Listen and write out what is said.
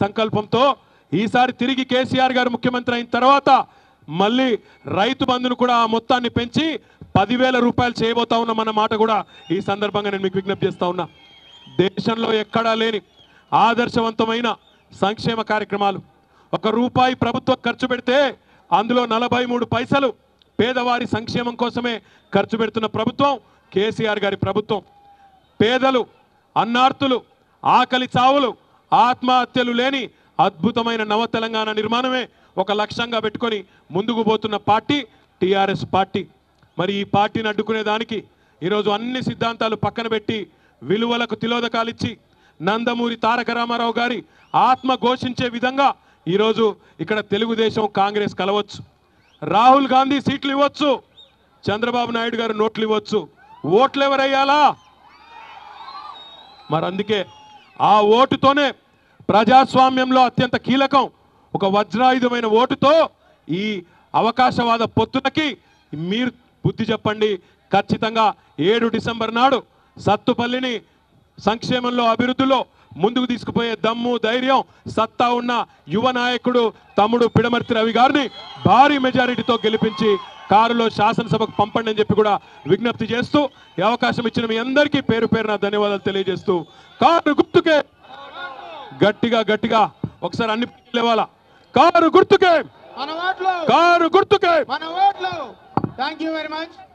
సంకల్పంతో ఈసారి తిరిగి కేసీఆర్ గారు ముఖ్యమంత్రి అయిన తర్వాత మళ్ళీ రైతు బంధును కూడా ఆ మొత్తాన్ని పెంచి పదివేల రూపాయలు చేయబోతా ఉన్నాం అన్న మాట కూడా ఈ సందర్భంగా నేను మీకు విజ్ఞప్తి చేస్తా ఉన్నా దేశంలో ఎక్కడా లేని ఆదర్శవంతమైన సంక్షేమ కార్యక్రమాలు ఒక రూపాయి ప్రభుత్వం ఖర్చు పెడితే అందులో నలభై మూడు పైసలు పేదవారి సంక్షేమం కోసమే ఖర్చు పెడుతున్న ప్రభుత్వం కేసీఆర్ గారి ప్రభుత్వం పేదలు అన్నార్తులు ఆకలి చావులు ఆత్మహత్యలు లేని అద్భుతమైన నవ తెలంగాణ నిర్మాణమే ఒక లక్ష్యంగా పెట్టుకొని ముందుకు పోతున్న పార్టీ టీఆర్ఎస్ పార్టీ మరి ఈ పార్టీని అడ్డుకునే దానికి ఈరోజు అన్ని సిద్ధాంతాలు పక్కన పెట్టి విలువలకు తిలోదకాలిచ్చి నందమూరి తారక రామారావు గారి ఆత్మ ఘోషించే విధంగా ఈరోజు ఇక్కడ తెలుగుదేశం కాంగ్రెస్ కలవచ్చు రాహుల్ గాంధీ సీట్లు ఇవ్వచ్చు చంద్రబాబు నాయుడు గారు నోట్లు ఇవ్వచ్చు ఓట్లు ఎవరయ్యాలా మరి అందుకే ఆ ఓటుతోనే ప్రజాస్వామ్యంలో అత్యంత కీలకం ఒక వజ్రాయుధమైన ఓటుతో ఈ అవకాశవాద పొత్తులకి మీరు బుద్ధి చెప్పండి ఖచ్చితంగా ఏడు డిసెంబర్ నాడు సత్తుపల్లిని సంక్షేమంలో అభివృద్ధిలో ముందుకు తీసుకుపోయే దమ్ము ధైర్యం సత్తా ఉన్న యువ నాయకుడు తమ్ముడు పిడమర్తి రవి గారిని భారీ మెజారిటీతో గెలిపించి కారులో శాసనసభకు పంపండి అని చెప్పి కూడా విజ్ఞప్తి చేస్తూ ఈ అవకాశం ఇచ్చిన మీ అందరికీ పేరు పేరున ధన్యవాదాలు తెలియజేస్తూ కారు గుర్తుకే గట్టిగా గట్టిగా ఒకసారి అన్ని లేవాలా కారు గుర్తుకే మన ఓట్లు కారు గుర్తుకే మన ఓట్లు థ్యాంక్ యూ వెరీ మచ్